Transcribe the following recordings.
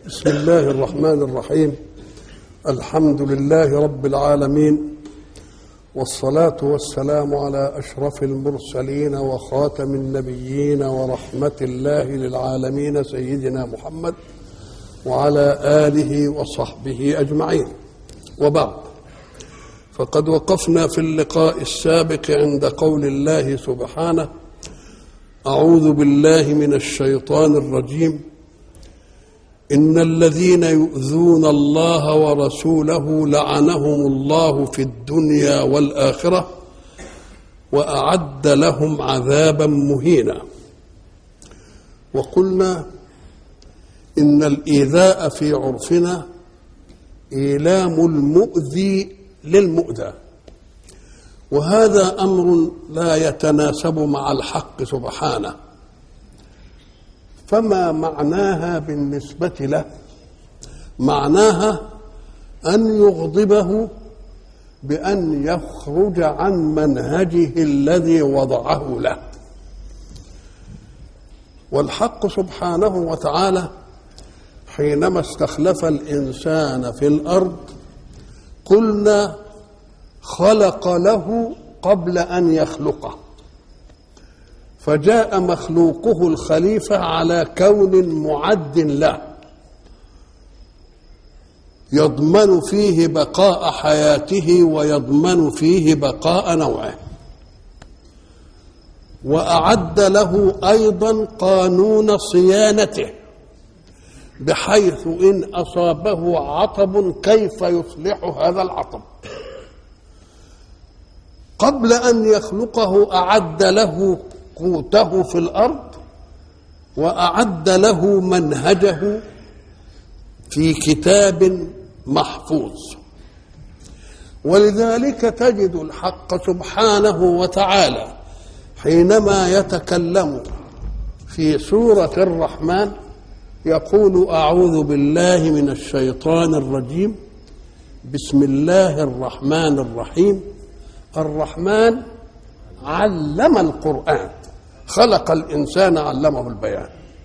بسم الله الرحمن الرحيم الحمد لله رب العالمين والصلاة والسلام على أشرف المرسلين وخاتم النبيين ورحمة الله للعالمين سيدنا محمد وعلى آله وصحبه أجمعين وبعد فقد وقفنا في اللقاء السابق عند قول الله سبحانه أعوذ بالله من الشيطان الرجيم إن الذين يؤذون الله ورسوله لعنهم الله في الدنيا والآخرة وأعد لهم عذابا مهينا وقلنا إن الإيذاء في عرفنا إيلام المؤذي للمؤذى وهذا أمر لا يتناسب مع الحق سبحانه فما معناها بالنسبة له معناها أن يغضبه بأن يخرج عن منهجه الذي وضعه له والحق سبحانه وتعالى حينما استخلف الإنسان في الأرض قلنا خلق له قبل أن يخلقه فجاء مخلوقه الخليفة على كون معد له يضمن فيه بقاء حياته ويضمن فيه بقاء نوعه وأعد له أيضا قانون صيانته بحيث إن أصابه عطب كيف يصلح هذا العطب قبل أن يخلقه أعد له قوته في الارض واعد له منهجه في كتاب محفوظ ولذلك تجد الحق سبحانه وتعالى حينما يتكلم في سوره الرحمن يقول اعوذ بالله من الشيطان الرجيم بسم الله الرحمن الرحيم الرحمن علم القران خلق الانسان علمه البيان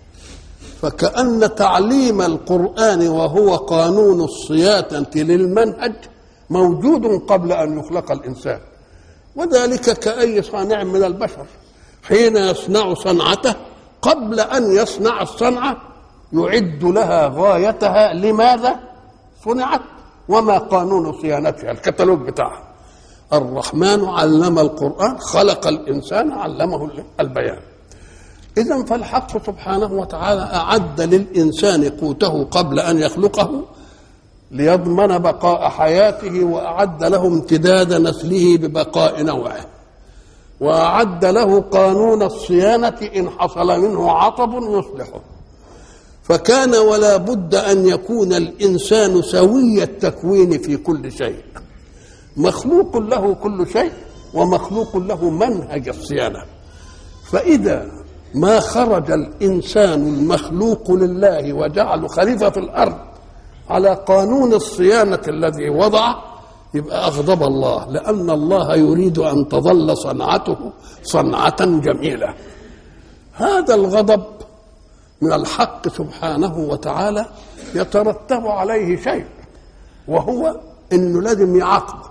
فكان تعليم القران وهو قانون الصيانه للمنهج موجود قبل ان يخلق الانسان وذلك كاي صانع من البشر حين يصنع صنعته قبل ان يصنع الصنعه يعد لها غايتها لماذا صنعت وما قانون صيانتها الكتالوج بتاعها الرحمن علم القرآن خلق الإنسان علمه البيان إذا فالحق سبحانه وتعالى أعد للإنسان قوته قبل أن يخلقه ليضمن بقاء حياته وأعد له امتداد نسله ببقاء نوعه وأعد له قانون الصيانة إن حصل منه عطب يصلحه فكان ولا بد أن يكون الإنسان سوي التكوين في كل شيء مخلوق له كل شيء ومخلوق له منهج الصيانه فاذا ما خرج الانسان المخلوق لله وجعله خليفه في الارض على قانون الصيانه الذي وضعه يبقى اغضب الله لان الله يريد ان تظل صنعته صنعه جميله هذا الغضب من الحق سبحانه وتعالى يترتب عليه شيء وهو انه لازم يعاقبه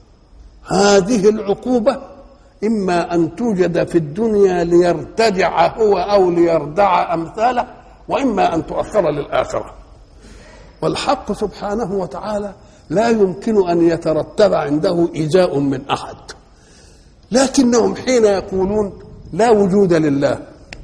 هذه العقوبة إما أن توجد في الدنيا ليرتدع هو أو ليردع أمثاله وإما أن تؤخر للآخرة والحق سبحانه وتعالى لا يمكن أن يترتب عنده إيذاء من أحد لكنهم حين يقولون لا وجود لله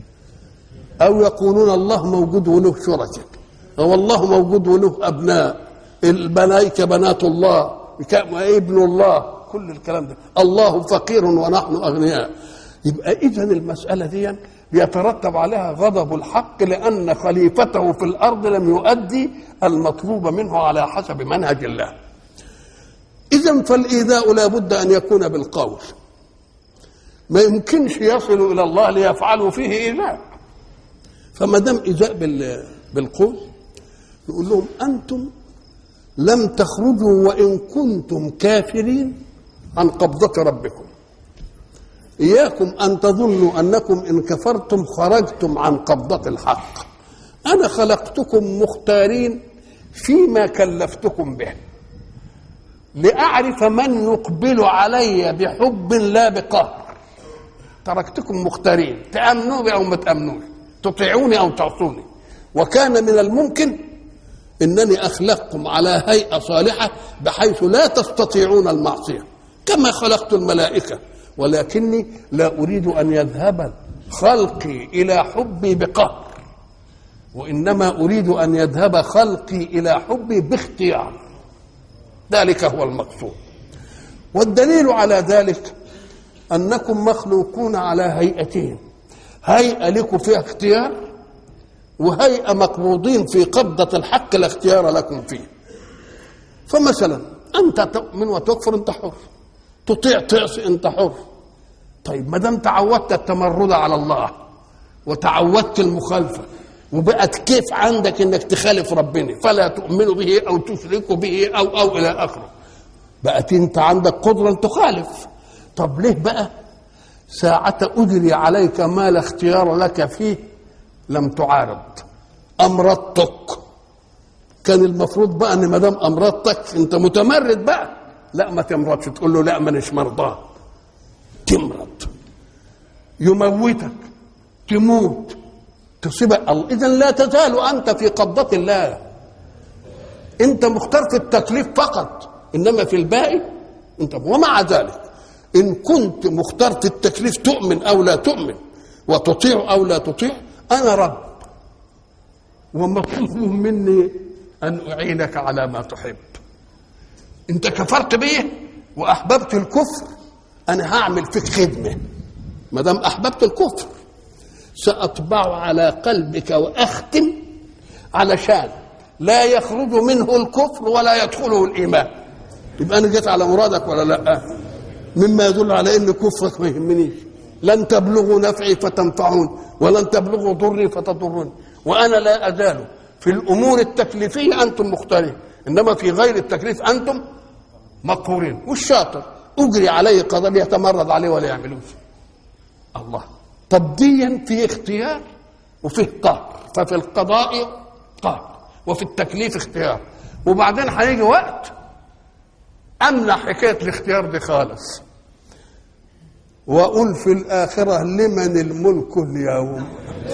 أو يقولون الله موجود وله شركاء أو الله موجود وله أبناء الملائكة بنات الله ابن الله كل الكلام ده الله فقير ونحن اغنياء يبقى اذا المساله دي يترتب عليها غضب الحق لان خليفته في الارض لم يؤدي المطلوب منه على حسب منهج الله اذا فالايذاء لا بد ان يكون بالقول ما يمكنش يصل الى الله ليفعلوا فيه ايذاء فما دام ايذاء بالقول نقول لهم انتم لم تخرجوا وان كنتم كافرين عن قبضة ربكم إياكم أن تظنوا أنكم إن كفرتم خرجتم عن قبضة الحق أنا خلقتكم مختارين فيما كلفتكم به لأعرف من يقبل علي بحب لا بقهر تركتكم مختارين تأمنوا بي أو ما تأمنوش تطيعوني أو تعصوني وكان من الممكن انني اخلقكم على هيئه صالحه بحيث لا تستطيعون المعصيه كما خلقت الملائكه ولكني لا اريد ان يذهب خلقي الى حبي بقهر وانما اريد ان يذهب خلقي الى حبي باختيار ذلك هو المقصود والدليل على ذلك انكم مخلوقون على هيئتين هيئه لكم فيها اختيار وهيئة مقبوضين في قبضة الحق لا اختيار لكم فيه فمثلا أنت تؤمن وتكفر أنت حر تطيع تعصي أنت حر طيب ما دام تعودت التمرد على الله وتعودت المخالفة وبقت كيف عندك انك تخالف ربنا فلا تؤمن به او تشرك به او او الى اخره بقت انت عندك قدره ان تخالف طب ليه بقى ساعة أجري عليك ما لا اختيار لك فيه لم تعارض امرضتك كان المفروض بقى ان ما دام امرضتك انت متمرد بقى لا ما تمرضش تقول له لا مانيش مرضاه تمرض يموتك تموت تصيبك اذا لا تزال انت في قبضه الله انت مختار في التكليف فقط انما في الباقي انت ومع ذلك ان كنت مختار في التكليف تؤمن او لا تؤمن وتطيع او لا تطيع أنا رب ومطلوب مني أن أعينك على ما تحب أنت كفرت بيه وأحببت الكفر أنا هعمل فيك خدمة ما دام أحببت الكفر سأطبع على قلبك وأختم علشان لا يخرج منه الكفر ولا يدخله الإيمان يبقى أنا جيت على مرادك ولا لا مما يدل على أن كفرك ما يهمنيش لن تبلغوا نفعي فتنفعون ولن تبلغوا ضري فتضرون وانا لا ازال في الامور التكليفيه انتم مختارين انما في غير التكليف انتم مقهورين والشاطر اجري عليه قضاء يتمرد عليه ولا يعملوش الله طب ديا في اختيار وفيه قهر ففي القضاء قهر وفي التكليف اختيار وبعدين هيجي وقت امنع حكايه الاختيار دي خالص واقول في الاخره لمن الملك اليوم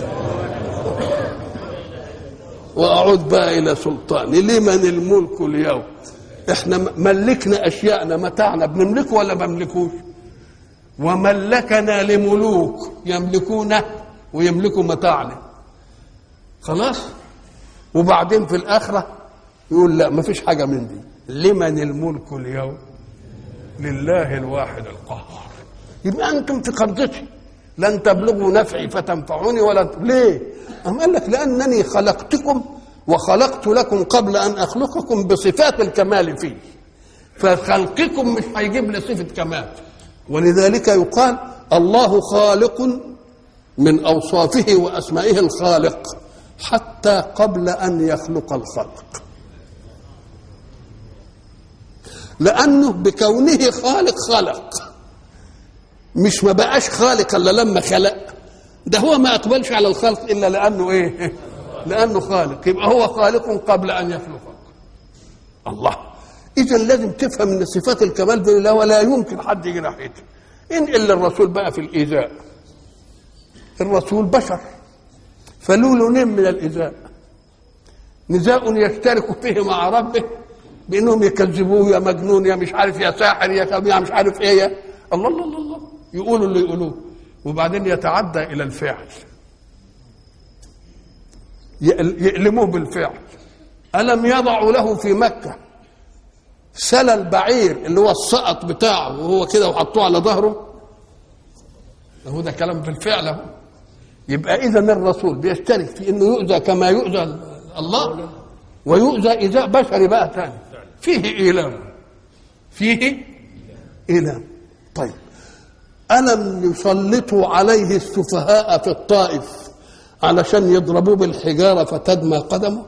واعود بقى الى سلطاني لمن الملك اليوم احنا ملكنا اشياءنا متاعنا بنملكه ولا ما بنملكوش وملكنا لملوك يملكونه ويملكوا متاعنا خلاص وبعدين في الاخره يقول لا ما فيش حاجه من دي لمن الملك اليوم لله الواحد القهار يبقى انتم في قبضتي لن تبلغوا نفعي فتنفعوني ولا ليه؟ أم قال لك لأنني خلقتكم وخلقت لكم قبل أن أخلقكم بصفات الكمال فيه فخلقكم مش هيجيب لي صفة كمال ولذلك يقال الله خالق من أوصافه وأسمائه الخالق حتى قبل أن يخلق الخلق لأنه بكونه خالق خلق مش ما بقاش خالق الا لما خلق ده هو ما اقبلش على الخلق الا لانه ايه لانه خالق يبقى هو خالق قبل ان يخلقك الله اذا لازم تفهم ان صفات الكمال دي لا ولا يمكن حد يجي ناحيته انقل الرسول بقى في الايذاء الرسول بشر فله لونين من الايذاء نزاع يشترك فيه مع ربه بانهم يكذبوه يا مجنون يا مش عارف يا ساحر يا مش عارف ايه يا الله الله الله, الله. يقولوا اللي يقولوه وبعدين يتعدى الى الفعل يألموه بالفعل ألم يضعوا له في مكة سلى البعير اللي هو السقط بتاعه وهو كده وحطوه على ظهره هو ده كلام بالفعل اهو يبقى اذا الرسول بيشترك في انه يؤذى كما يؤذى الله ويؤذى ايذاء بشري بقى ثاني فيه ايلام فيه ايلام طيب ألم يسلطوا عليه السفهاء في الطائف علشان يضربوه بالحجارة فتدمى قدمه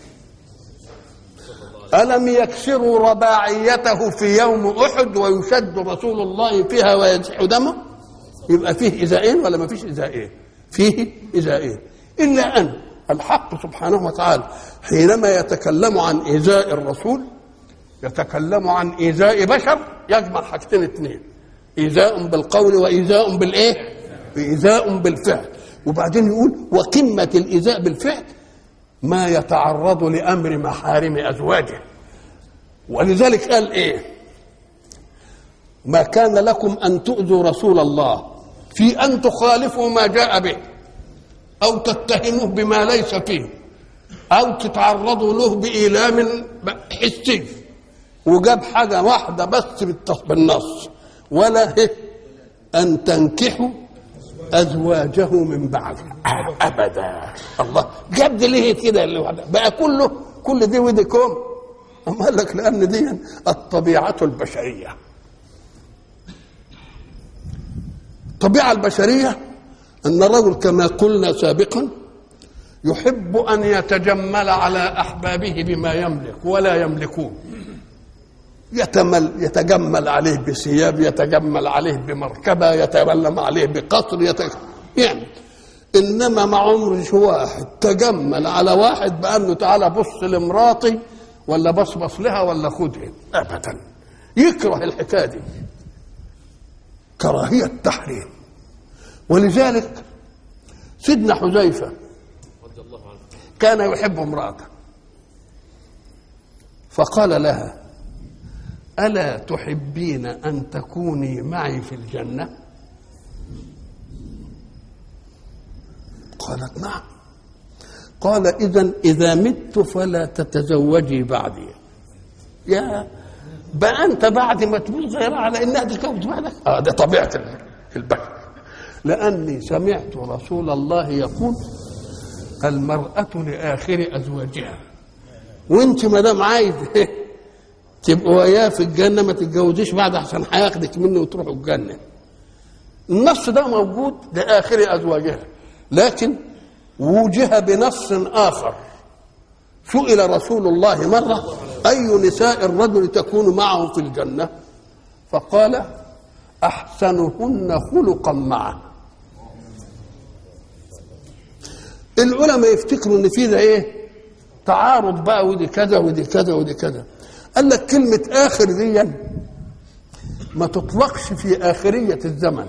ألم يكسروا رباعيته في يوم أحد ويشد رسول الله فيها ويزح دمه يبقى فيه إزائين ولا ما فيش إزائين فيه إزائين إلا أن الحق سبحانه وتعالى حينما يتكلم عن إيذاء الرسول يتكلم عن إيذاء بشر يجمع حاجتين اثنين إيذاء بالقول وإيذاء بالإيه؟ إيذاء بالفعل وبعدين يقول وقمة الإيذاء بالفعل ما يتعرض لأمر محارم أزواجه ولذلك قال إيه؟ ما كان لكم أن تؤذوا رسول الله في أن تخالفوا ما جاء به أو تتهموه بما ليس فيه أو تتعرضوا له بإيلام حسي وجاب حاجة واحدة بس بالنص ولا هي أن تنكحوا أزواجه من بعد أبدا الله جاب دي ليه كده بقى كله كل دي ودي كوم أما قال لك لأن دي الطبيعة البشرية الطبيعة البشرية أن الرجل كما قلنا سابقا يحب أن يتجمل على أحبابه بما يملك ولا يملكون يتمل يتجمل عليه بثياب يتجمل عليه بمركبة يتجمل عليه بقصر يتجمل يعني إنما ما عمرش واحد تجمل على واحد بأنه تعالى بص لمراتي ولا بصبص لها ولا خدها أبدا يكره الحكاية دي كراهية تحريم ولذلك سيدنا حذيفة كان يحب امرأته فقال لها ألا تحبين أن تكوني معي في الجنة قالت نعم قال إذا إذا مت فلا تتزوجي بعدي يا بقى أنت بعد ما تموت غير على إنها تتجوز بعدك آه ده طبيعة البشر لأني سمعت رسول الله يقول المرأة لآخر أزواجها وأنت ما دام عايز تبقوا وياه في الجنة ما تتجوزيش بعد عشان هياخدك منه وتروحوا الجنة النص ده موجود لآخر أزواجها لكن وجه بنص آخر سئل رسول الله مرة أي نساء الرجل تكون معه في الجنة فقال أحسنهن خلقا معه العلماء يفتكروا ان في ده ايه تعارض بقى ودي كذا ودي كذا ودي كذا قال لك كلمة آخر دي ما تطلقش في آخرية الزمن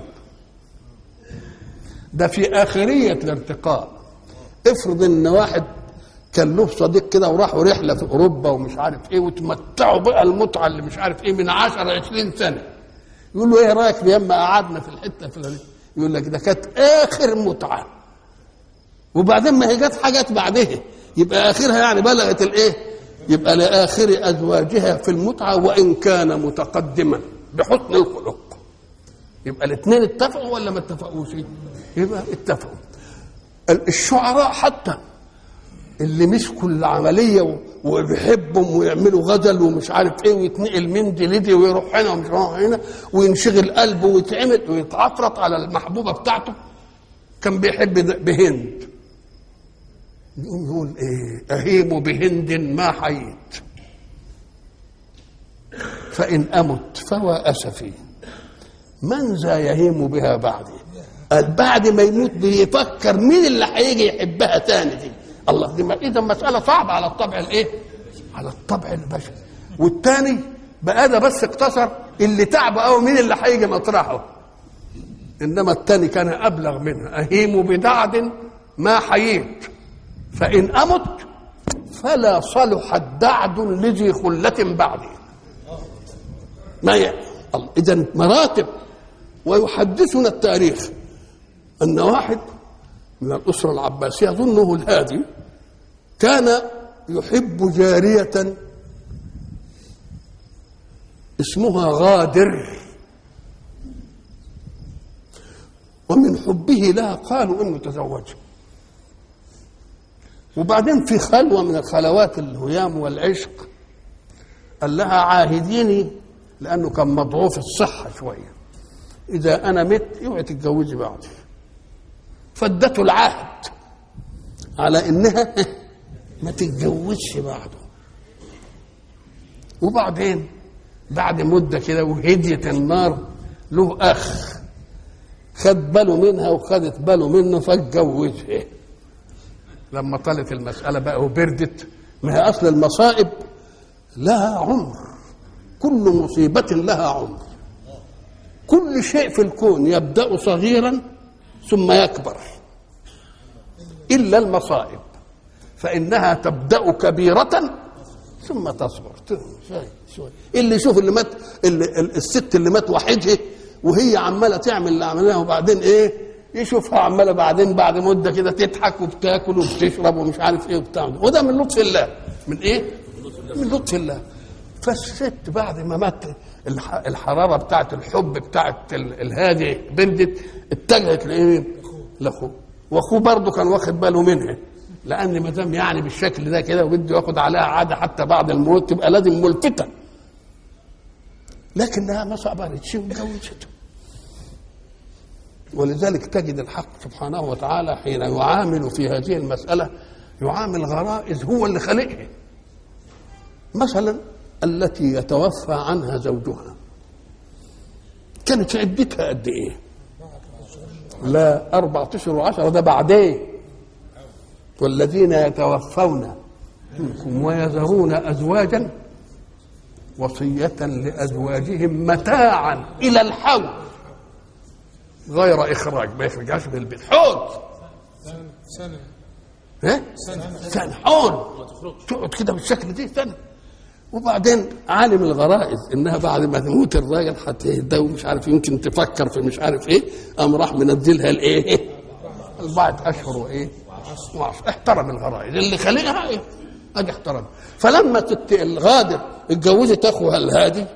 ده في آخرية الارتقاء افرض ان واحد كان له صديق كده وراحوا رحلة في أوروبا ومش عارف ايه وتمتعوا بقى المتعة اللي مش عارف ايه من 10 20 سنة يقول له ايه رأيك لما قعدنا في الحتة الفلانية يقول لك ده كانت آخر متعة وبعدين ما هي جت حاجات بعدها يبقى اخرها يعني بلغت الايه يبقى لاخر ازواجها في المتعه وان كان متقدما بحسن الخلق يبقى الاثنين اتفقوا ولا ما اتفقوش يبقى اتفقوا الشعراء حتى اللي مسكوا العمليه وبيحبهم ويعملوا غزل ومش عارف ايه ويتنقل من دي لدي ويروح هنا ومش راح هنا وينشغل قلبه ويتعمل ويتعفرط على المحبوبه بتاعته كان بيحب بهند يقوم يقول ايه اهيم بهند ما حييت فان امت فهو اسفي من ذا يهيم بها بعدي قال بعد ما يموت بيفكر مين اللي هيجي يحبها تاني دي الله دي اذا مساله صعبه على الطبع الايه على الطبع البشري والتاني بقى ده بس اقتصر اللي تعب قوي مين اللي هيجي مطرحه انما التاني كان ابلغ منها اهيم بدعد ما حييت فإن أمت فلا صلح الدعد لذي خلة بعدي ما يعني إذا مراتب ويحدثنا التاريخ أن واحد من الأسرة العباسية أظنه الهادي كان يحب جارية اسمها غادر ومن حبه لها قالوا انه تزوجها وبعدين في خلوة من الخلوات الهيام والعشق قال لها عاهديني لأنه كان مضعوف الصحة شوية إذا أنا مت اوعي تتجوزي بعدي فادته العهد على إنها ما تتجوزش بعده وبعدين بعد مدة كده وهديت النار له أخ خد باله منها وخدت باله منه فاتجوزها لما طالت المسألة بقى وبردت ما هي أصل المصائب لها عمر كل مصيبة لها عمر كل شيء في الكون يبدأ صغيرا ثم يكبر إلا المصائب فإنها تبدأ كبيرة ثم تصغر شوي شوي اللي يشوف اللي مات اللي الست اللي مات وحيدها وهي عماله تعمل اللي عملناه وبعدين ايه يشوفها عماله بعدين بعد مده كده تضحك وبتاكل وبتشرب ومش عارف ايه وبتاع وده من لطف الله من ايه؟ من لطف الله فالست بعد ما مات الح- الحراره بتاعت الحب بتاعت ال- الهادي بردت اتجهت لايه؟ لاخوه واخوه برضه كان واخد باله منها لان ما دام يعني بالشكل ده كده وبده ياخد عليها عاده حتى بعد الموت تبقى لازم ملفته لكنها ما صبرتش وجوزته ولذلك تجد الحق سبحانه وتعالى حين يعامل في هذه المسألة يعامل غرائز هو اللي خلقها مثلا التي يتوفى عنها زوجها كانت عدتها قد ايه لا أربعة أشهر وعشرة ده بعدين والذين يتوفون منكم ويذرون أزواجا وصية لأزواجهم متاعا إلى الحول غير إخراج ما يخرجهاش من البيت حوض سنة ها؟ سنة حول تقعد كده بالشكل دي سنة وبعدين عالم الغرائز انها بعد ما تموت الراجل هتهدى ومش عارف يمكن تفكر في مش عارف ايه قام راح منزلها الايه؟ البعض اشهر وايه؟ وعشر احترم الغرائز اللي خلقها ايه؟ ادي احترم فلما تت... الغادر اتجوزت اخوها الهادي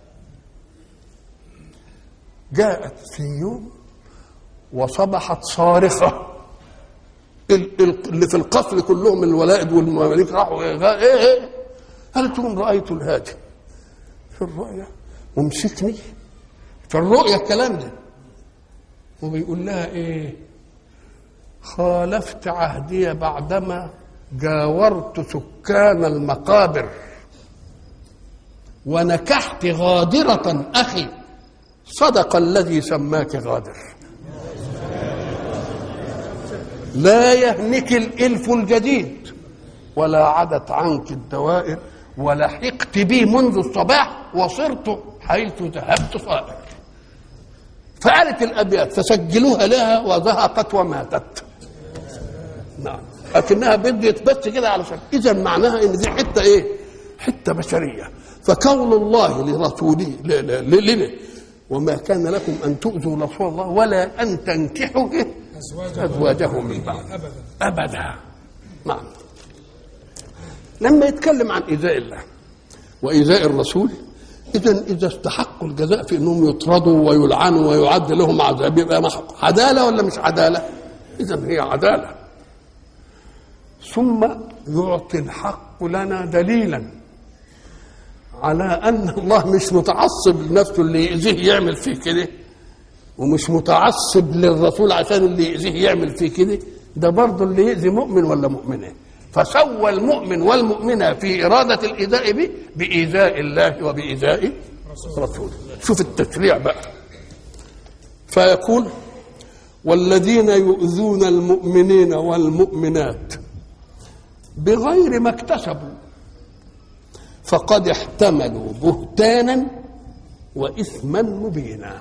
جاءت في يوم وصبحت صارخه ال- ال- اللي في القصر كلهم الولائد والمماليك راحوا ايه ايه, إيه؟ قالت لهم رايت الهادي في الرؤيا ومسكني في الرؤيا الكلام ده وبيقول لها ايه خالفت عهدي بعدما جاورت سكان المقابر ونكحت غادرة أخي صدق الذي سماك غادر لا يهنك الإلف الجديد ولا عدت عنك الدوائر ولحقت بي منذ الصباح وصرت حيث ذهبت صائر فقالت الأبيات فسجلوها لها وزهقت وماتت نعم لكنها بدت بس كده على شكل اذا معناها ان دي حته ايه حته بشريه فقول الله لرسوله ل- ل- ل- لنا وما كان لكم ان تؤذوا رسول الله ولا ان تنكحوا إيه؟ أزواجه ازواجه من بعد أبدا ابدا نعم لما يتكلم عن ايذاء الله وايذاء الرسول اذا اذا استحقوا الجزاء في انهم يطردوا ويلعنوا ويعد لهم عذاب يبقى مح- عداله ولا مش عداله؟ اذا هي عداله ثم يعطي الحق لنا دليلا على ان الله مش متعصب لنفسه اللي يأذيه يعمل فيه كده ومش متعصب للرسول عشان اللي يأذيه يعمل فيه كده ده برضه اللي يأذي مؤمن ولا مؤمنة فسوى المؤمن والمؤمنة في إرادة الإيذاء به بإيذاء الله وبإيذاء رسوله شوف التشريع بقى فيقول والذين يؤذون المؤمنين والمؤمنات بغير ما اكتسبوا فقد احتملوا بهتانا وإثما مبينا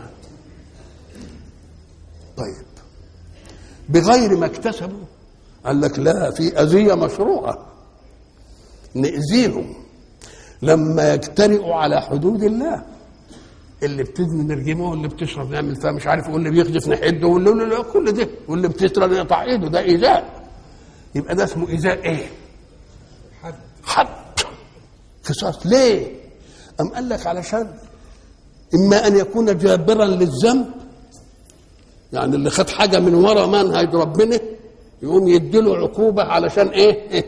طيب بغير ما اكتسبوا قال لك لا في أذية مشروعة نأذيهم لما يجترئوا على حدود الله اللي بتزني نرجمه واللي بتشرب نعمل فيها مش عارف واللي بيخدف نحده واللي لا لا كل ده واللي بتسرق نقطع ايده ده ايذاء يبقى ده اسمه ايذاء ايه؟ حد حد قصاص ليه؟ أم قال لك علشان إما أن يكون جابرا للذنب يعني اللي خد حاجة من ورا منهج ربنا يقوم يديله عقوبة علشان إيه؟ إيه؟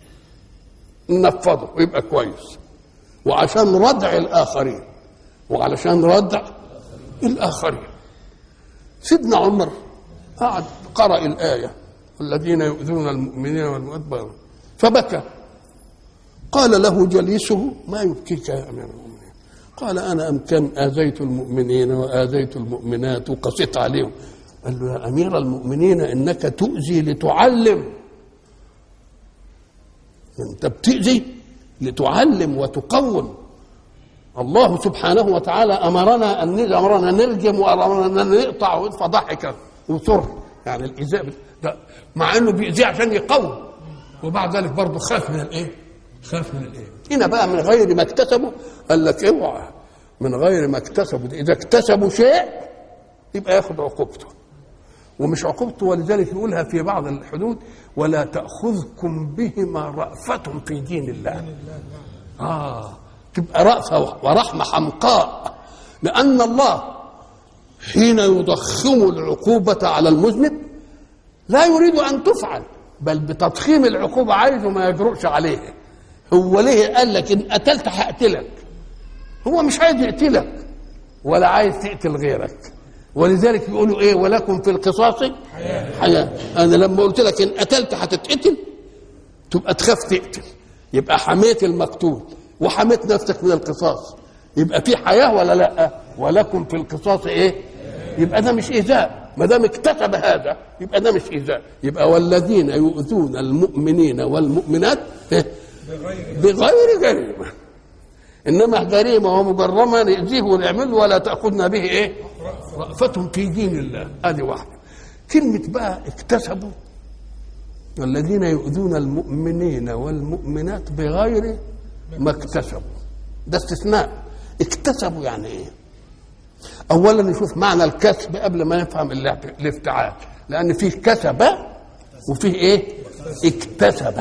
ننفضه ويبقى كويس وعشان ردع الآخرين وعلشان ردع الآخرين سيدنا عمر قعد قرأ الآية الذين يؤذون المؤمنين والمؤمنات فبكى قال له جليسه ما يبكيك يا امير المؤمنين قال انا ام كم اذيت المؤمنين واذيت المؤمنات وقسيت عليهم قال له يا امير المؤمنين انك تؤذي لتعلم انت بتأذي لتعلم وتقوم الله سبحانه وتعالى امرنا ان نرجم امرنا نرجم وامرنا ان نقطع فضحك وسر يعني الايذاء ده مع انه بيأذيه عشان يقوم وبعد ذلك برضه خاف من الايه؟ خاف من الايه؟ هنا بقى من غير ما اكتسبوا قال لك اوعى من غير ما اكتسبوا اذا اكتسبوا شيء يبقى ياخد عقوبته ومش عقوبته ولذلك يقولها في بعض الحدود ولا تأخذكم بهما رأفة في دين الله آه تبقى رأفة ورحمة حمقاء لأن الله حين يضخم العقوبة على المذنب لا يريد أن تفعل بل بتضخيم العقوبة عايزه ما يجرؤش عليها هو ليه قال لك إن قتلت هقتلك هو مش عايز يقتلك ولا عايز تقتل غيرك ولذلك يقولوا ايه ولكم في القصاص حياة انا لما قلت لك ان قتلت هتتقتل تبقى تخاف تقتل يبقى حميت المقتول وحميت نفسك من القصاص يبقى في حياة ولا لا ولكم في القصاص ايه يبقى ده مش ايذاء ما دام اكتسب هذا يبقى ده مش ايذاء يبقى والذين يؤذون المؤمنين والمؤمنات إيه؟ بغير جريمه انما جريمه ومجرمه نأذيه ونعمله ولا تاخذنا به ايه؟ رأفة في دين الله ادي واحده كلمه بقى اكتسبوا والذين يؤذون المؤمنين والمؤمنات بغير ما اكتسبوا ده استثناء اكتسبوا يعني ايه؟ اولا نشوف معنى الكسب قبل ما نفهم الافتعال لان فيه كسب وفيه ايه؟ اكتسب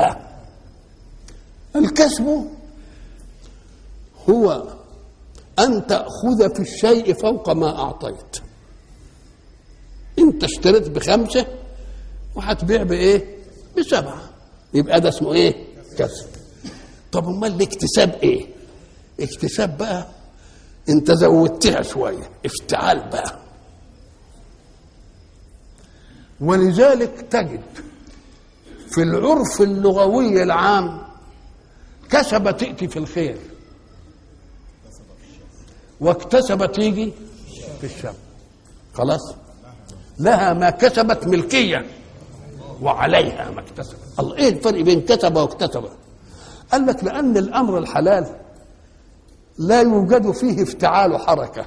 الكسب هو أن تأخذ في الشيء فوق ما أعطيت أنت اشتريت بخمسة وهتبيع بإيه؟ بسبعة يبقى ده اسمه إيه؟ كسب طب أمال الاكتساب إيه؟ اكتساب بقى أنت زودتها شوية افتعال بقى ولذلك تجد في العرف اللغوي العام كسب تأتي في الخير واكتسب تيجي في الشر خلاص لها ما كسبت ملكيا وعليها ما اكتسبت الله ايه الفرق بين كسب واكتسب قال لك لان الامر الحلال لا يوجد فيه افتعال حركه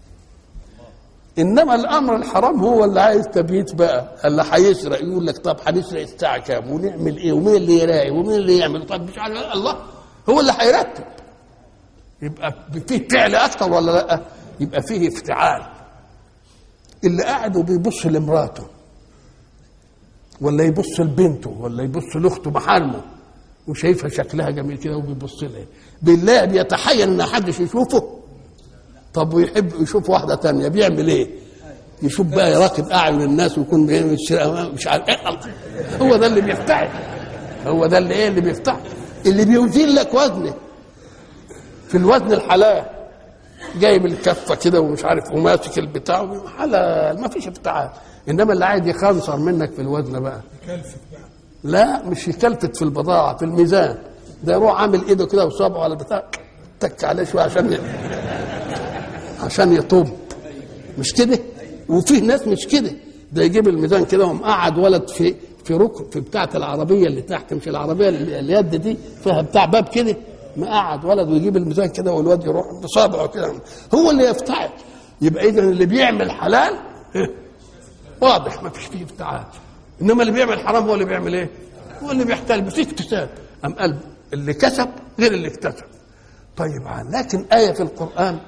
انما الامر الحرام هو اللي عايز تبييت بقى اللي هيسرق يقول لك طب هنسرق الساعه كام ونعمل ايه ومين اللي يراعي ومين اللي يعمل طب مش عارف الله هو اللي هيرتب يبقى فيه فعل اكتر ولا لا يبقى فيه افتعال اللي قاعد وبيبص لمراته ولا يبص لبنته ولا يبص لاخته محارمه وشايفها شكلها جميل كده وبيبص لها بالله بيتحين ان حدش يشوفه طب ويحب يشوف واحده تانية بيعمل ايه يشوف بقى يراقب اعين الناس ويكون مش عارف إيه هو ده اللي بيفتعل هو ده اللي ايه اللي بيفتعل اللي بيزيل لك وزنه في الوزن الحلال جايب الكفه كده ومش عارف وماسك البتاع حلال ما فيش افتعال انما اللي عايز يخنصر منك في الوزن بقى كلفت بقى لا مش يكلفت في البضاعه في الميزان ده يروح عامل ايده كده وصابعه على البتاع تك عليه شويه عشان ي... عشان يطب مش كده وفيه ناس مش كده ده يجيب الميزان كده ومقعد ولد في في ركن في بتاعه العربيه اللي تحت مش العربيه اللي اليد دي فيها بتاع باب كده مقعد ولد ويجيب الميزان كده والواد يروح بصابعه كده هو اللي يفتعل يبقى اذا اللي بيعمل حلال واضح ما فيش فيه افتعال انما اللي بيعمل حرام هو اللي بيعمل ايه؟ هو اللي بيحتال بس اكتساب ام قال اللي كسب غير اللي اكتسب طيب لكن آية في القرآن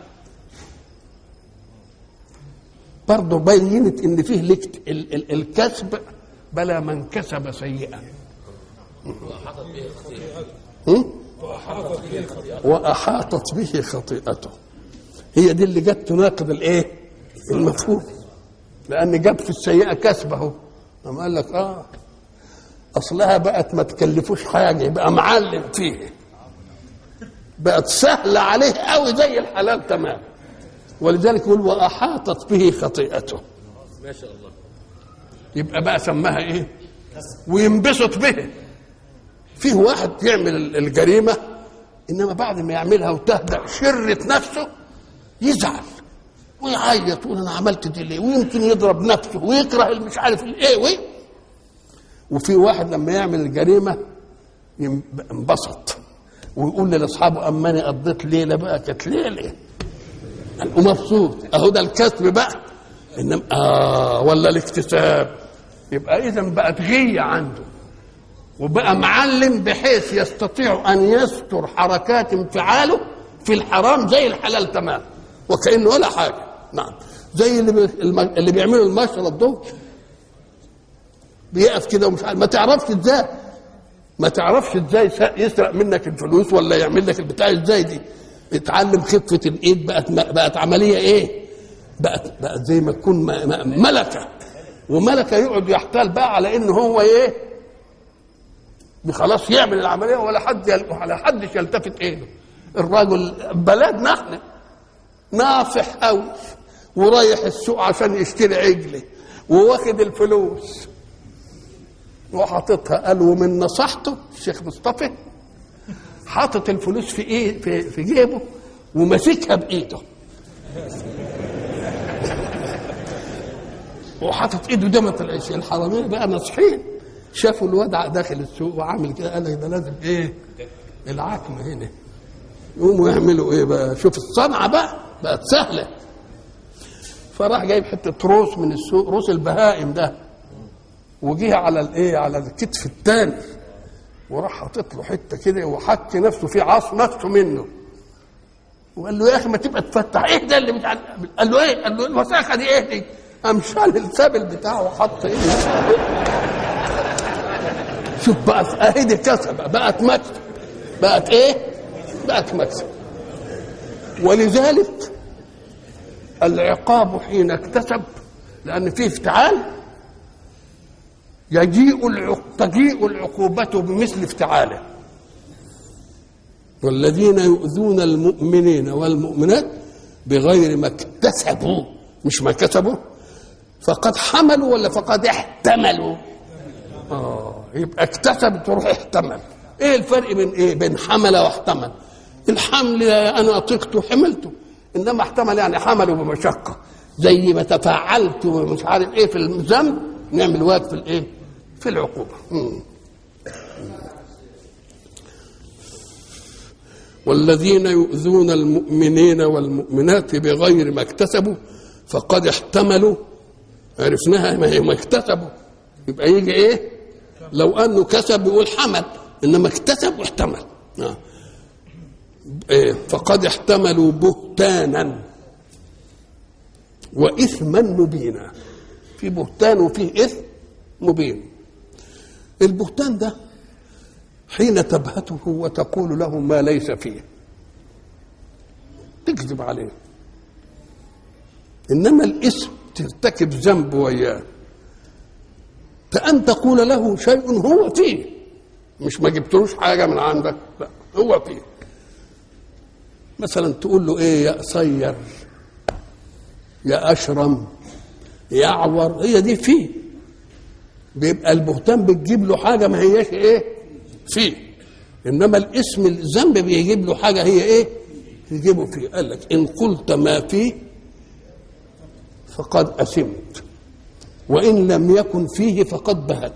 برضه بينت ان فيه لكت ال ال الكسب بلا من كسب سيئا وأحاطت به خطيئته هي دي اللي جت تناقض الايه المفهوم لان جاب في السيئه كسبه قام قال لك اه اصلها بقت ما تكلفوش حاجه يبقى معلم فيه بقت سهله عليه قوي زي الحلال تمام ولذلك يقول واحاطت به خطيئته ما شاء الله يبقى بقى سماها ايه وينبسط به فيه واحد يعمل الجريمه انما بعد ما يعملها وتهدأ شرة نفسه يزعل ويعيط ويقول انا عملت دي ليه ويمكن يضرب نفسه ويكره مش عارف الايه وايه وفي واحد لما يعمل الجريمه يم- انبسط ويقول لاصحابه اما انا قضيت ليله بقى كانت ليله ومبسوط اهو ده الكسب بقى انما اه ولا الاكتساب يبقى اذا بقت غيه عنده وبقى معلم بحيث يستطيع ان يستر حركات انفعاله في الحرام زي الحلال تمام وكانه ولا حاجه نعم زي اللي بي... الم- اللي بيعملوا المشرب دول بيقف كده ومش عارف ما تعرفش ازاي ما تعرفش ازاي س- يسرق منك الفلوس ولا يعمل لك البتاع ازاي دي اتعلم خفه الايد بقت بقت عمليه ايه بقت بقت زي ما تكون م- م- ملكه وملكه يقعد يحتال بقى على ان هو ايه خلاص يعمل العمليه ولا حد يل... ولا حد يلتفت ايده الراجل بلدنا احنا نافح قوي ورايح السوق عشان يشتري عجله وواخد الفلوس وحاططها قال ومن نصحته الشيخ مصطفى حاطط الفلوس في ايه في, في جيبه وماسكها بايده وحاطط ايده ده ما طلعش الحراميه بقى ناصحين شافوا الوضع داخل السوق وعامل كده قال لك ده لازم ايه العتمه هنا يقوموا يعملوا ايه بقى شوف الصنعه بقى بقت سهله فراح جايب حته روس من السوق روس البهائم ده وجه على الايه على الكتف الثاني وراح حاطط له حته كده وحك نفسه في عص نفسه منه وقال له يا اخي ما تبقى تفتح ايه ده اللي بتاع قال له ايه؟ قال له الوساخه دي ايه دي؟ قام شال السبل بتاعه وحط ايه شوف بقى اهي دي كسبه بقت مكسب بقت ايه؟ بقت مكسب ولذلك العقاب حين اكتسب لان فيه افتعال يجيء العق... تجيء العقوبة بمثل افتعاله والذين يؤذون المؤمنين والمؤمنات بغير ما اكتسبوا مش ما كسبوا فقد حملوا ولا فقد احتملوا اه يبقى اكتسب تروح احتمل ايه الفرق بين ايه بين حمل واحتمل الحمل انا اطيقته حملته انما احتمل يعني حمله بمشقه زي ما تفاعلت ومش عارف ايه في الذنب نعمل وقت في الايه في العقوبه مم. والذين يؤذون المؤمنين والمؤمنات بغير ما اكتسبوا فقد احتملوا عرفناها ما هي ما اكتسبوا يبقى يجي ايه لو انه كسب يقول حمل انما اكتسب واحتمل آه. إيه فقد احتملوا بهتانا واثما مبينا في بهتان وفيه اثم مبين البهتان ده حين تبهته وتقول له ما ليس فيه تكذب عليه انما الاسم ترتكب ذنب وياه فان تقول له شيء هو فيه مش ما جبتلوش حاجه من عندك لا هو فيه مثلا تقول له ايه يا قصير يا اشرم يا اعور هي دي فيه بيبقى البهتان بتجيب له حاجه ما هياش ايه فيه انما الاسم الذنب بيجيب له حاجه هي ايه يجيبه فيه قال لك ان قلت ما فيه فقد اثمت وان لم يكن فيه فقد بهت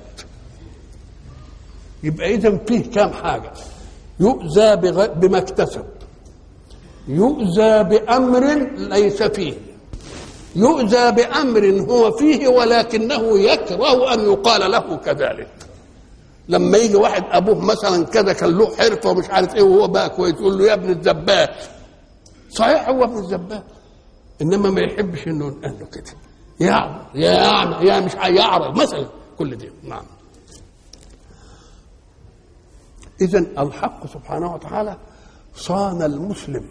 يبقى اذا فيه كام حاجه يؤذى بغ... بما اكتسب يؤذى بامر ليس فيه يؤذى بامر هو فيه ولكنه يكره ان يقال له كذلك لما يجي واحد ابوه مثلا كذا كان له حرفه ومش عارف ايه وهو بقى كويس يقول له يا ابن الزبال صحيح هو ابن الزبال انما ما يحبش انه يقول له كده يا يا أعمى يا مش يعرض مثلا كل دي نعم اذا الحق سبحانه وتعالى صان المسلم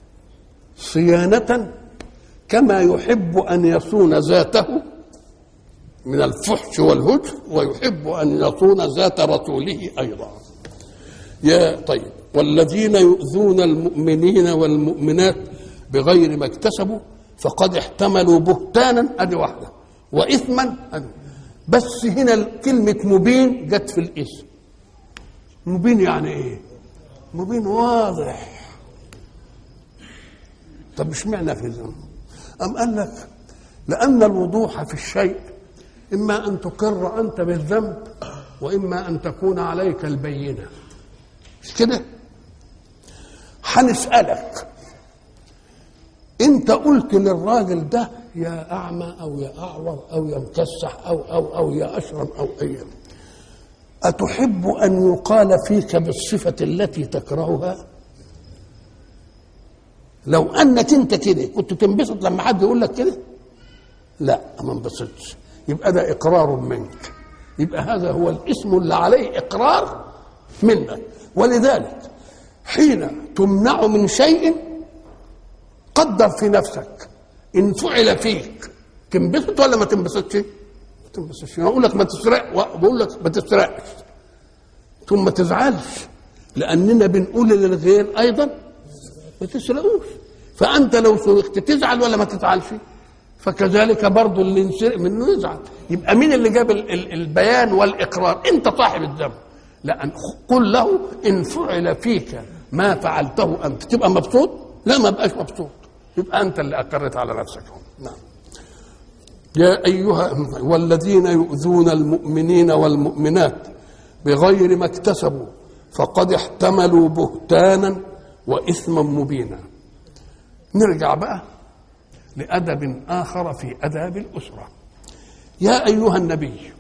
صيانه كما يحب ان يصون ذاته من الفحش والهجر ويحب ان يصون ذات رسوله ايضا يا طيب والذين يؤذون المؤمنين والمؤمنات بغير ما اكتسبوا فقد احتملوا بهتانا ادي واحده واثما أدي. بس هنا كلمه مبين جت في الاسم مبين يعني ايه مبين واضح طب مش معنى في الذنب أم قال لك لأن الوضوح في الشيء إما أن تقر أنت بالذنب وإما أن تكون عليك البينة مش كده هنسألك انت قلت للراجل ده يا اعمى او يا اعور او يا مكسح او او او يا اشرم او اي اتحب ان يقال فيك بالصفه التي تكرهها لو انك انت كده كنت تنبسط لما حد يقول لك كده لا ما انبسطش يبقى ده اقرار منك يبقى هذا هو الاسم اللي عليه اقرار منك ولذلك حين تمنع من شيء قدر في نفسك ان فعل فيك تنبسط ولا ما تنبسطش؟ ما تنبسطش انا اقول لك ما تسرق بقول لك ما تسرقش ثم ما تزعلش لاننا بنقول للغير ايضا ما تسرقوش فانت لو سرقت تزعل ولا ما تزعلش؟ فكذلك برضه اللي ينسرق منه يزعل يبقى مين اللي جاب ال- ال- البيان والاقرار انت صاحب الذنب لا قل له ان فعل فيك ما فعلته انت تبقى مبسوط لا ما بقاش مبسوط يبقى انت اللي اقرت على نفسك نعم يا ايها والذين يؤذون المؤمنين والمؤمنات بغير ما اكتسبوا فقد احتملوا بهتانا واثما مبينا نرجع بقى لادب اخر في اداب الاسره يا ايها النبي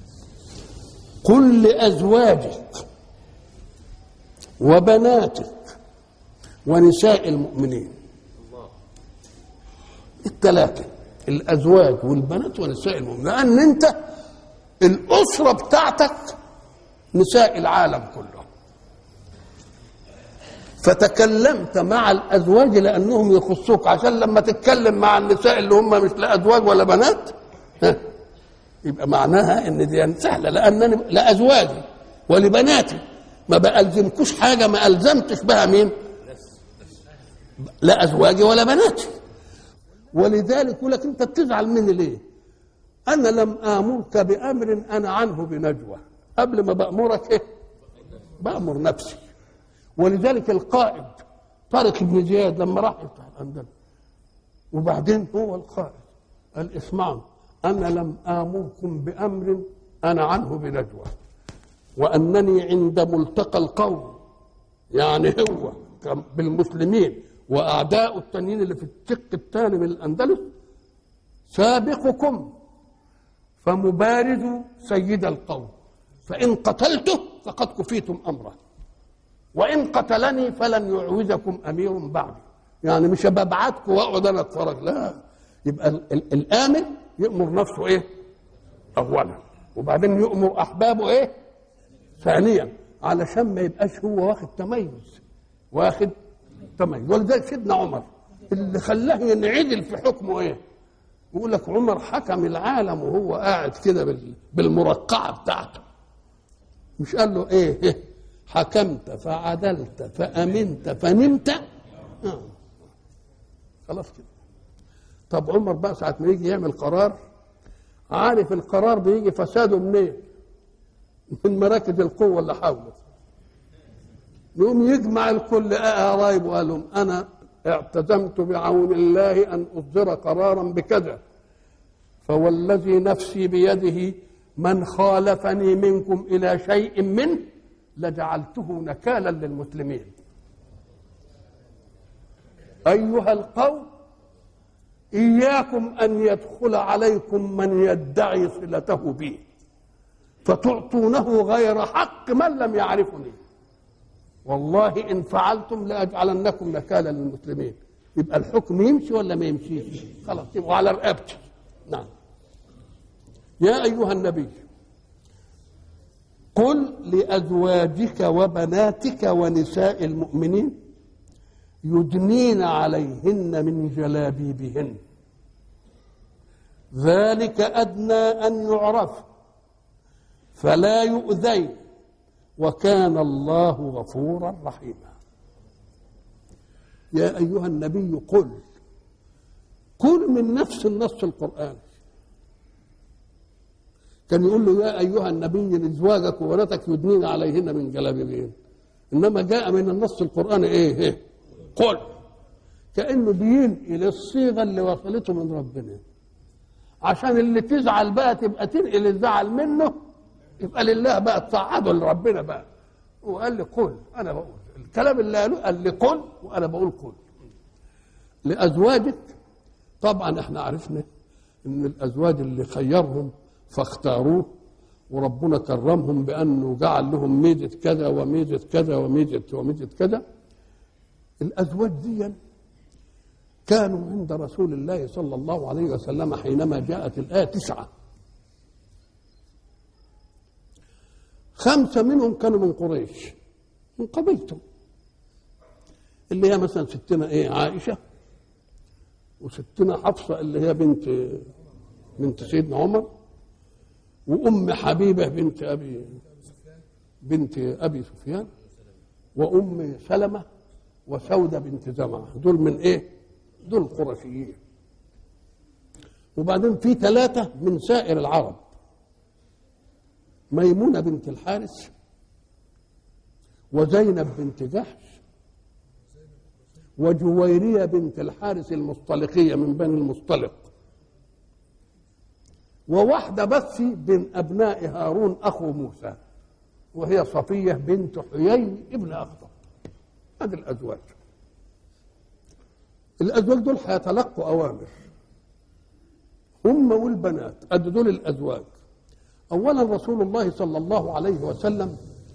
قل لازواجك وبناتك ونساء المؤمنين الثلاثه الازواج والبنات ونساء المؤمنين لان انت الاسره بتاعتك نساء العالم كله فتكلمت مع الازواج لانهم يخصوك عشان لما تتكلم مع النساء اللي هم مش لا ازواج ولا بنات ها يبقى معناها ان دي سهله لانني لازواجي ولبناتي ما بألزمكوش حاجه ما الزمتش بها مين؟ لا ازواجي ولا بناتي ولذلك يقول لك انت بتزعل مني ليه؟ انا لم امرك بامر انا عنه بنجوى قبل ما بامرك ايه؟ بامر نفسي ولذلك القائد طارق بن زياد لما راح يفتح الاندلس وبعدين هو القائد قال اسمعوا انا لم امركم بامر انا عنه بنجوى وانني عند ملتقى القوم يعني هو كان بالمسلمين واعداء التانيين اللي في الشق الثاني من الاندلس سابقكم فمبارز سيد القوم فان قتلته فقد كفيتم امره وان قتلني فلن يعوزكم امير بعدي يعني مش ببعتكم واقعد انا اتفرج لا يبقى ال- ال- الامر يامر نفسه ايه اولا وبعدين يامر احبابه ايه ثانيا علشان ما يبقاش هو واخد تميز واخد تميز ولذلك سيدنا عمر اللي خلاه ينعدل في حكمه ايه يقول لك عمر حكم العالم وهو قاعد كده بال- بالمرقعه بتاعته مش قال له ايه, إيه حكمت فعدلت فامنت فنمت آه. خلاص كده طب عمر بقى ساعه ما يجي يعمل قرار عارف القرار بيجي فساده منين من مراكز القوه اللي حوله يقوم يجمع الكل قرايب وقال لهم انا اعتزمت بعون الله ان اصدر قرارا بكذا فوالذي نفسي بيده من خالفني منكم الى شيء منه لجعلته نكالا للمسلمين ايها القوم اياكم ان يدخل عليكم من يدعي صلته بي فتعطونه غير حق من لم يعرفني والله ان فعلتم لاجعلنكم نكالا للمسلمين يبقى الحكم يمشي ولا ما يمشيش خلاص يبقى على رقبتي نعم يا ايها النبي قل لازواجك وبناتك ونساء المؤمنين يدنين عليهن من جلابيبهن ذلك ادنى ان يعرف فلا يؤذين وكان الله غفورا رحيما يا ايها النبي قل قل من نفس النص القراني كان يقول له يا ايها النبي لازواجك وبناتك يدنين عليهن من جلابيبهن انما جاء من النص القراني ايه, إيه؟ قل كانه بينقل الصيغه اللي وصلته من ربنا عشان اللي تزعل بقى تبقى تنقل الزعل منه يبقى لله بقى تصعده لربنا بقى وقال لي قل انا بقول الكلام اللي قاله قال لي قل وانا بقول قل لازواجك طبعا احنا عرفنا ان الازواج اللي خيرهم فاختاروه وربنا كرمهم بانه جعل لهم ميزه كذا وميزه كذا وميزه وميزه كذا الازواج دي كانوا عند رسول الله صلى الله عليه وسلم حينما جاءت الايه تسعه خمسه منهم كانوا من قريش من قبيلته اللي هي مثلا ستنا ايه عائشه وستنا حفصه اللي هي بنت بنت سيدنا عمر وام حبيبه بنت ابي بنت ابي سفيان وام سلمه وسوده بنت زمعه دول من ايه؟ دول قرشيين وبعدين في ثلاثه من سائر العرب ميمونه بنت الحارث وزينب بنت جحش وجويريه بنت الحارث المصطلقيه من بني المصطلق وواحدة بس من أبناء هارون أخو موسى وهي صفية بنت حيي ابن أخطب هذه الأزواج الأزواج دول هيتلقوا أوامر هم والبنات أدي دول الأزواج أولا رسول الله صلى الله عليه وسلم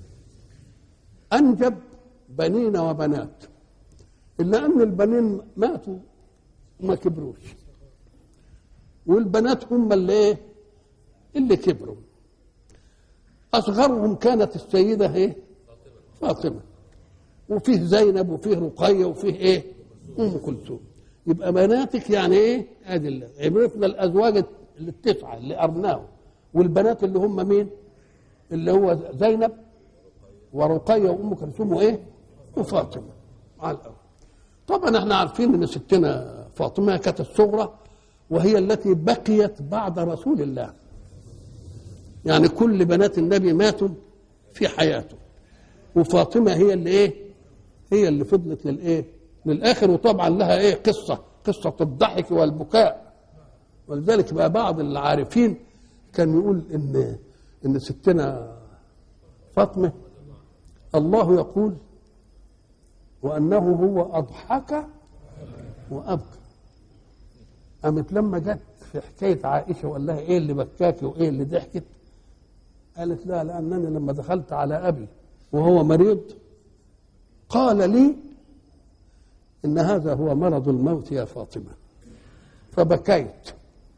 أنجب بنين وبنات إلا أن البنين ماتوا وما كبروش والبنات هم اللي ايه اللي كبروا اصغرهم كانت السيده ايه فاطمه وفيه زينب وفيه رقيه وفيه ايه ام كلثوم يبقى بناتك يعني ايه ادي الله عرفنا الازواج التسعه اللي ارناهم والبنات اللي هم مين اللي هو زينب ورقيه وام كلثوم وايه وفاطمه على الاول طبعا احنا عارفين ان ستنا فاطمه كانت الصغرى وهي التي بقيت بعد رسول الله يعني كل بنات النبي ماتوا في حياته وفاطمه هي اللي ايه هي اللي فضلت للايه للاخر وطبعا لها ايه قصه قصه الضحك والبكاء ولذلك بقى بعض العارفين كان يقول ان ان ستنا فاطمه الله يقول وانه هو اضحك وابكى قامت لما جت في حكايه عائشه وقال لها ايه اللي بكاكي وايه اللي ضحكت قالت لا لانني لما دخلت على ابي وهو مريض قال لي ان هذا هو مرض الموت يا فاطمه فبكيت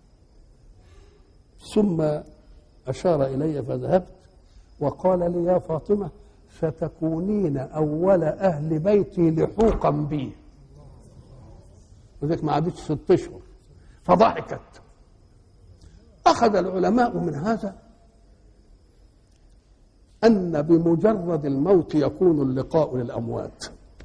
ثم اشار الي فذهبت وقال لي يا فاطمه ستكونين اول اهل بيتي لحوقا بي وذلك ما عادتش ست اشهر فضحكت اخذ العلماء من هذا ان بمجرد الموت يكون اللقاء للاموات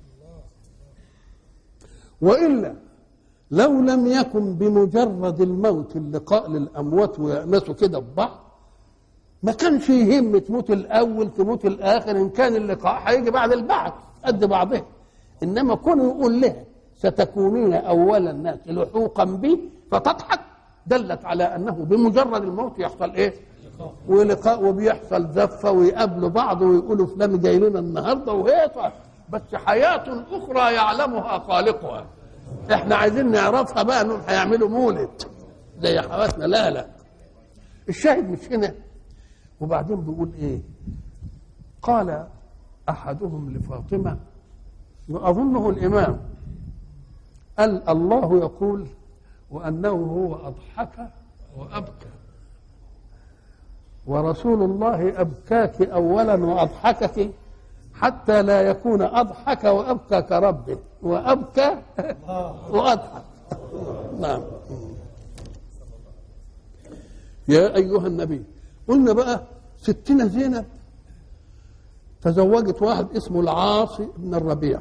والا لو لم يكن بمجرد الموت اللقاء للاموات ويأنسوا كده ببعض ما كانش يهم تموت الاول تموت الاخر ان كان اللقاء هيجي بعد البعث قد بعضه انما كونه يقول لها ستكونين اول الناس لحوقا بي فتضحك دلت على انه بمجرد الموت يحصل ايه؟ ولقاء وبيحصل زفه ويقابلوا بعض ويقولوا فلان جاي لنا النهارده وهي بس حياه اخرى يعلمها خالقها احنا عايزين نعرفها بقى انهم هيعملوا مولد زي حواتنا لا لا الشاهد مش هنا وبعدين بيقول ايه قال احدهم لفاطمه واظنه الامام قال الله يقول وانه هو اضحك وابكى ورسول الله ابكاك اولا واضحكك حتى لا يكون اضحك وابكى كربه وابكى واضحك نعم يا ايها النبي قلنا بقى ستنا زينب تزوجت واحد اسمه العاصي بن الربيع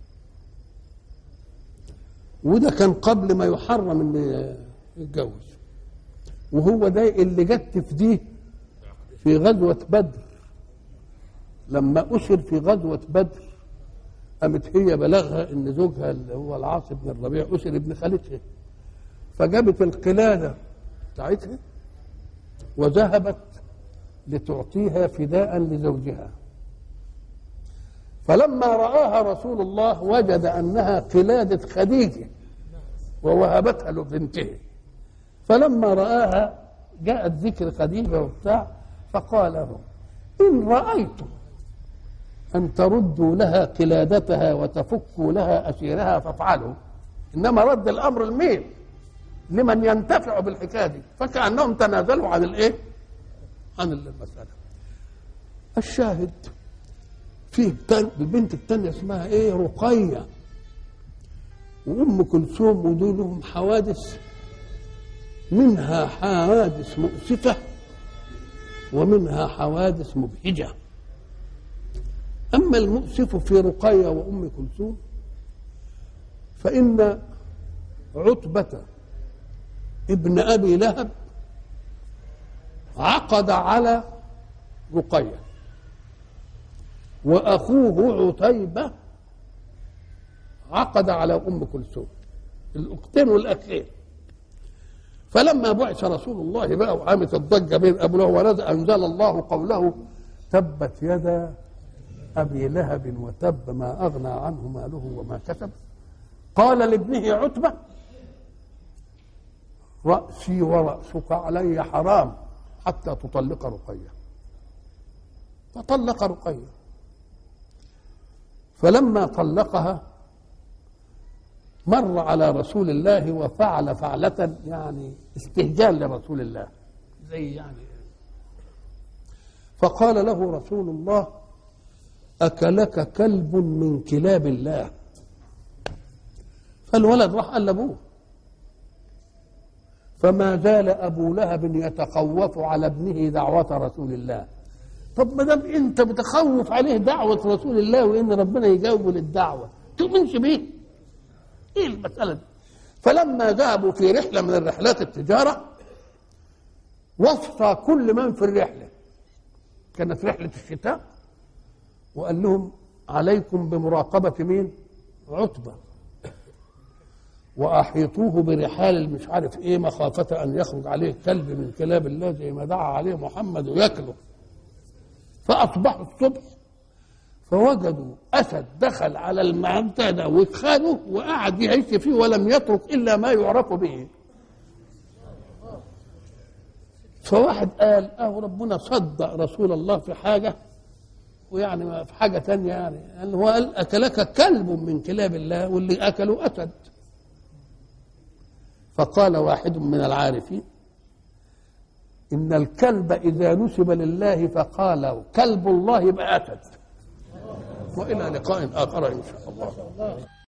وده كان قبل ما يحرم ان يتجوز وهو ده اللي جت تفديه في غزوة بدر لما أسر في غزوة بدر قامت هي بلغها ان زوجها اللي هو العاص بن الربيع أسر ابن خالتها فجابت القلادة بتاعتها وذهبت لتعطيها فداء لزوجها فلما رآها رسول الله وجد أنها قلادة خديجة ووهبتها لبنته فلما رآها جاءت ذكر خديجة وبتاع فقال له إن رأيتم أن تردوا لها قلادتها وتفكوا لها أسيرها فافعلوا إنما رد الأمر لمين؟ لمن ينتفع بالحكاية دي فكأنهم تنازلوا عن الإيه؟ عن المسألة الشاهد فيه بتن- البنت التانية اسمها ايه رقية وأم كلثوم ودول لهم حوادث منها حوادث مؤسفة ومنها حوادث مبهجة أما المؤسف في رقية وأم كلثوم فإن عتبة ابن أبي لهب عقد على رقية وأخوه عتيبة عقد على أم كلثوم الأختين والأخين فلما بعث رسول الله بقى وقامت الضجة بين أبو لهب ونزل أنزل الله قوله تبت يدا أبي لهب وتب ما أغنى عنه ماله وما كسب قال لابنه عتبة رأسي ورأسك علي حرام حتى تطلق رقية فطلق رقية فلما طلقها مر على رسول الله وفعل فعلة يعني استهجان لرسول الله زي يعني فقال له رسول الله أكلك كلب من كلاب الله فالولد راح قال لأبوه فما زال أبو لهب يتخوف على ابنه دعوة رسول الله طب ما دام انت بتخوف عليه دعوة رسول الله وان ربنا يجاوبه للدعوة تؤمنش بيه ايه المسألة دي فلما ذهبوا في رحلة من الرحلات التجارة وصى كل من في الرحلة كانت رحلة الشتاء وقال لهم عليكم بمراقبة مين عتبة وأحيطوه برحال المش عارف إيه مخافة أن يخرج عليه كلب من كلاب الله زي ما دعا عليه محمد وياكله فأصبحوا الصبح فوجدوا أسد دخل على المنطقة ده وخانه وقعد يعيش فيه ولم يترك إلا ما يعرف به فواحد قال أه ربنا صدق رسول الله في حاجة ويعني ما في حاجة تانية يعني قال هو قال أكلك كلب من كلاب الله واللي أكله أسد فقال واحد من العارفين إن الكلب إذا نسب لله فقال كلب الله يبقى أسد وإلى لقاء آخر إن شاء الله